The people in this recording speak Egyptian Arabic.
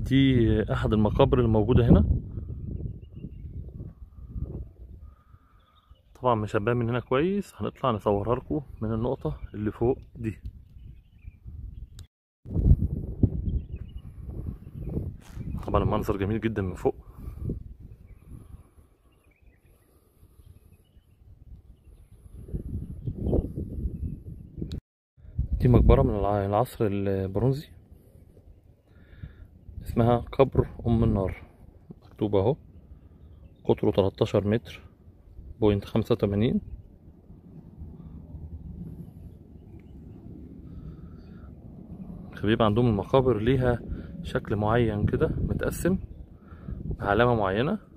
دي احد المقابر الموجودة هنا طبعا مش هتبان من هنا كويس هنطلع نصورها لكم من النقطة اللي فوق دي طبعا المنظر جميل جدا من فوق دي مقبرة من الع- العصر البرونزي اسمها قبر أم النار مكتوب أهو قطره 13 متر بوينت خمسة وتمانين بيبقى عندهم المقابر ليها شكل معين كده متقسم بعلامة معينة